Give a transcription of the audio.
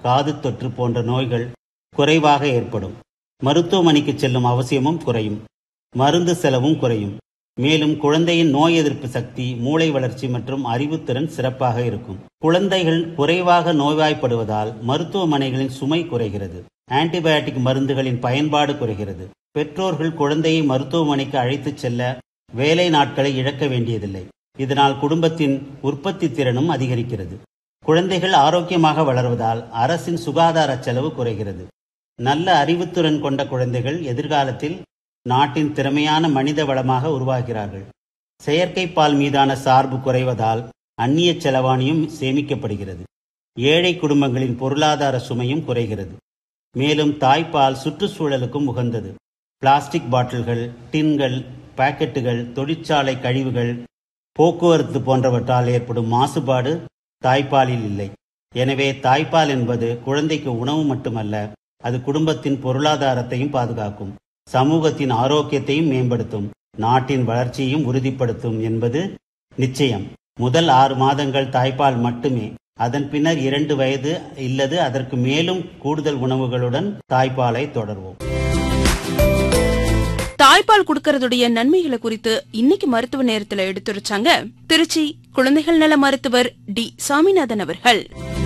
காது தொற்று போன்ற நோய்கள் குறைவாக ஏற்படும் மருத்துவமனைக்கு செல்லும் அவசியமும் குறையும் மருந்து செலவும் குறையும் மேலும் குழந்தையின் நோய் எதிர்ப்பு சக்தி மூளை வளர்ச்சி மற்றும் அறிவுத்திறன் சிறப்பாக இருக்கும் குழந்தைகள் குறைவாக நோய்வாய்ப்படுவதால் மருத்துவமனைகளின் சுமை குறைகிறது ஆன்டிபயாட்டிக் மருந்துகளின் பயன்பாடு குறைகிறது பெற்றோர்கள் குழந்தையை மருத்துவமனைக்கு அழைத்துச் செல்ல வேலை நாட்களை இழக்க வேண்டியதில்லை இதனால் குடும்பத்தின் உற்பத்தி திறனும் அதிகரிக்கிறது குழந்தைகள் ஆரோக்கியமாக வளர்வதால் அரசின் சுகாதார செலவு குறைகிறது நல்ல அறிவுத்திறன் கொண்ட குழந்தைகள் எதிர்காலத்தில் நாட்டின் திறமையான மனித வளமாக உருவாகிறார்கள் செயற்கை பால் மீதான சார்பு குறைவதால் அந்நிய செலவாணியும் சேமிக்கப்படுகிறது ஏழை குடும்பங்களின் பொருளாதார சுமையும் குறைகிறது மேலும் தாய்ப்பால் சுற்றுச்சூழலுக்கும் உகந்தது பிளாஸ்டிக் பாட்டில்கள் டின்கள் பாக்கெட்டுகள் தொழிற்சாலை கழிவுகள் போக்குவரத்து போன்றவற்றால் ஏற்படும் மாசுபாடு தாய்ப்பாலில் இல்லை எனவே தாய்ப்பால் என்பது குழந்தைக்கு உணவு மட்டுமல்ல அது குடும்பத்தின் பொருளாதாரத்தையும் பாதுகாக்கும் சமூகத்தின் ஆரோக்கியத்தையும் மேம்படுத்தும் நாட்டின் வளர்ச்சியையும் உறுதிப்படுத்தும் என்பது நிச்சயம் முதல் ஆறு மாதங்கள் தாய்ப்பால் மட்டுமே அதன் பின்னர் இரண்டு வயது இல்லது அதற்கு மேலும் கூடுதல் உணவுகளுடன் தாய்ப்பாலை தொடர்வோம் தாய்ப்பால் கொடுக்கறதுடைய நன்மைகளை குறித்து இன்னைக்கு மருத்துவ நேரத்துல எடுத்துரைச்சாங்க திருச்சி குழந்தைகள் நல மருத்துவர் டி சாமிநாதன் அவர்கள்